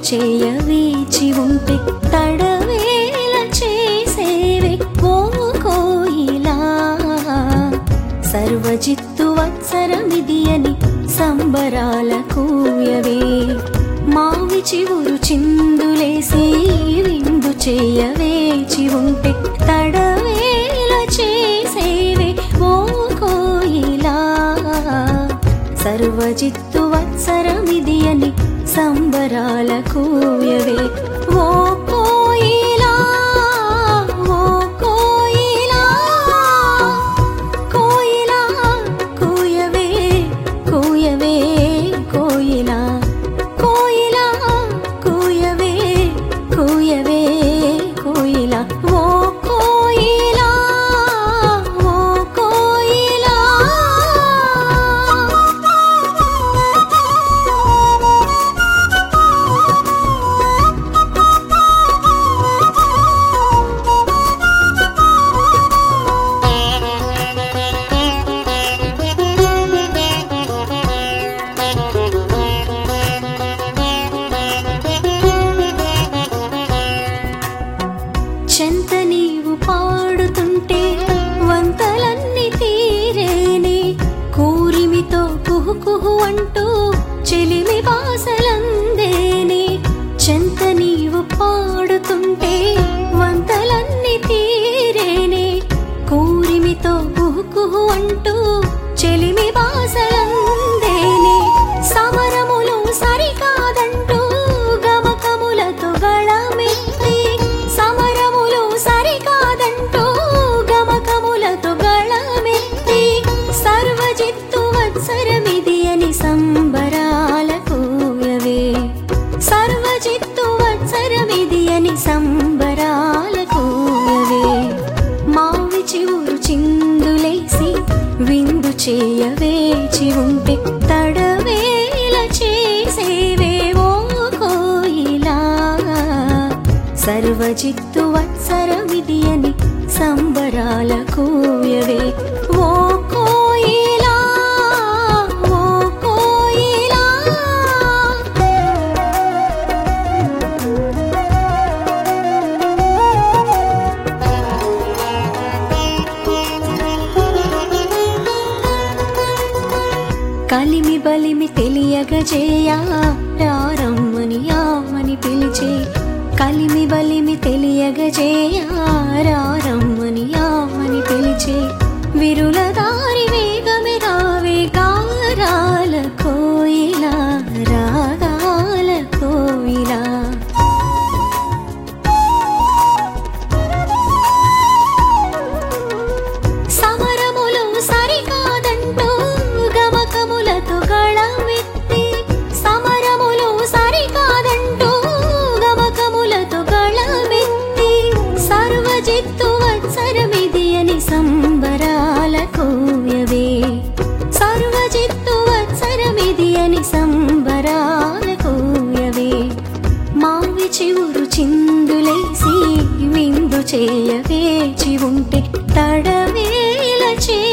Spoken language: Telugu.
చేయ వేచి ఉంటే తడవేల చేసేవే ఓ కోయిలా సర్వజిత్తు వత్సరమిది అని సంబరాల కూయవే మావి చివురు చిందులేసి విందు చేయ వేచి ఉంటే తడవేల చేసేవే ఓ కోయిలా సర్వజిత్తు వత్సరమిది అని సంబరాల కూయవే ఓ కోయిలా ఓ కోయిలా కోయిలా కూయవే కూయవే కోయిలా కోయిలా కూయవే కూయవే కోయిలా ఓ కోయిలా ఓ కోయిలా చెంత నీవు పాడుతుంటే వంతలన్నీ తీరేనే కూరిమితో కుహు కుహు అంటూ చెలిమి బాసలందేనే చెంత నీవు పాడుతుంటే వంతలన్నీ తీరేనే కూరిమితో కుహు కుహు అంటూ చెలిమి బాసలందేనే సమరములు సరికాదంటూ గమకములతో గళమెత్తి సమరములు సరికాదంటూ గమకములతో గళమెత్తి సర్వజిత్తు వత్సరమిది అని సంబరాల కూయవే సర్వజిత్తు వత్సరమిది అని సంబరాల కూయవే మావి చివురు చిందులేసి విందు చేయ వేచి ఉంటే తడవేల చేసేవేవో కోయిలా సర్వజిత్తు వత్సరమిది అని సంబరాల కూయవే ఓ కోయిలా ఓ కోయిలా కలిమి బలిమి తెలియగజేయా రారమ్మని ఆమని పిలిచే కలిమి బలిమి తెలియగజేయా రారమ్మని ఆమని పిలిచే విరుల దారి వేగమే రావే గారాల కోయిలా రాగాల కోయిలా సమరములు సరికాదంటూ గమకములతో గళమెత్తి సమరములు సరికాదంటూ గమకములతో గళమెత్తి సర్వజిత్తు వత్సరమిది అని సంబరాల కూయవే సర్వజిత్తు వత్సరమిది అని సంబరాల కూయవే మావి చివురు చిందులేసి విందు చేయ వేచి ఉంటే తడవేల చే